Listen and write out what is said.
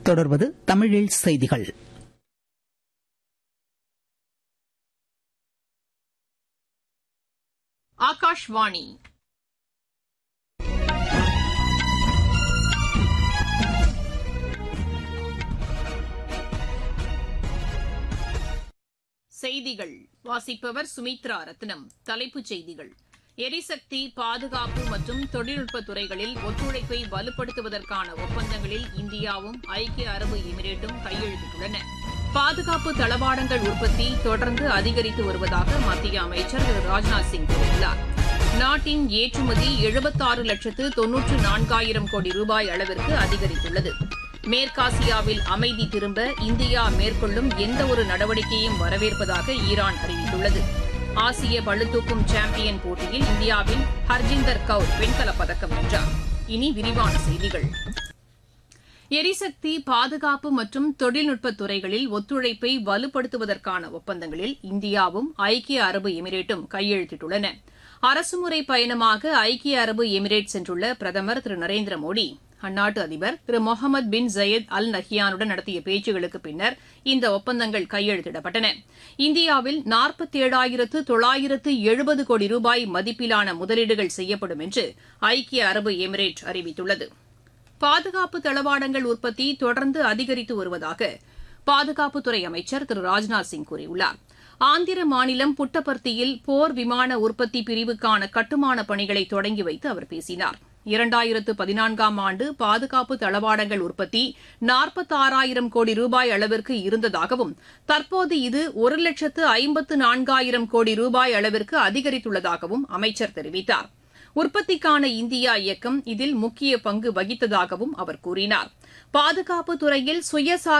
தொடர்வது தமிழில் செய்திகள் ஆகாஷ்வாணி செய்திகள் வாசிப்பவர் சுமித்ரா ரத்னம் தலைப்புச் செய்திகள் எரிசக்தி பாதுகாப்பு மற்றும் தொழில்நுட்ப துறைகளில் ஒத்துழைப்பை வலுப்படுத்துவதற்கான ஒப்பந்தங்களில் இந்தியாவும் ஐக்கிய அரபு எமிரேட்டும் கையெழுத்திட்டுள்ளன பாதுகாப்பு தளவாடங்கள் உற்பத்தி தொடர்ந்து அதிகரித்து வருவதாக மத்திய அமைச்சர் திரு ராஜ்நாத் சிங் கூறியுள்ளார் நாட்டின் ஏற்றுமதி எழுபத்தாறு லட்சத்து தொன்னூற்று நான்காயிரம் கோடி ரூபாய் அளவிற்கு அதிகரித்துள்ளது மேற்காசியாவில் அமைதி திரும்ப இந்தியா மேற்கொள்ளும் எந்தவொரு நடவடிக்கையும் வரவேற்பதாக ஈரான் அறிவித்துள்ளது ஆசிய பளுதூக்கும் சாம்பியன் போட்டியில் இந்தியாவின் ஹர்ஜிந்தர் கவுர் வெண்கலப் பதக்கம் வென்றார் இனி விரிவான செய்திகள் எரிசக்தி பாதுகாப்பு மற்றும் தொழில்நுட்ப துறைகளில் ஒத்துழைப்பை வலுப்படுத்துவதற்கான ஒப்பந்தங்களில் இந்தியாவும் ஐக்கிய அரபு எமிரேட்டும் கையெழுத்திட்டுள்ளன அரசுமுறை பயணமாக ஐக்கிய அரபு எமிரேட் சென்றுள்ள பிரதமர் திரு நரேந்திர மோடி அந்நாட்டு அதிபர் திரு முகமது பின் ஜயத் அல் நஹ்யானுடன் நடத்திய பேச்சுகளுக்கு பின்னர் இந்த ஒப்பந்தங்கள் கையெழுத்திடப்பட்டன இந்தியாவில் நாற்பத்தேழாயிரத்து தொள்ளாயிரத்து எழுபது கோடி ரூபாய் மதிப்பிலான முதலீடுகள் செய்யப்படும் என்று ஐக்கிய அரபு எமிரேட் அறிவித்துள்ளது பாதுகாப்பு தளவாடங்கள் உற்பத்தி தொடர்ந்து அதிகரித்து வருவதாக பாதுகாப்புத்துறை அமைச்சர் திரு ராஜ்நாத் சிங் கூறியுள்ளார் ஆந்திர மாநிலம் புட்டபர்த்தியில் போர் விமான உற்பத்தி பிரிவுக்கான கட்டுமான பணிகளை தொடங்கி வைத்து அவர் பேசினார் இரண்டாயிரத்து பதினான்காம் ஆண்டு பாதுகாப்பு தளவாடங்கள் உற்பத்தி நாற்பத்தாறாயிரம் கோடி ரூபாய் அளவிற்கு இருந்ததாகவும் தற்போது இது ஒரு லட்சத்து ஐம்பத்து நான்காயிரம் கோடி ரூபாய் அளவிற்கு அதிகரித்துள்ளதாகவும் அமைச்சர் தெரிவித்தார் உற்பத்திக்கான இந்தியா இயக்கம் இதில் முக்கிய பங்கு வகித்ததாகவும் அவர் கூறினார் பாதுகாப்பு துறையில் சுயசார்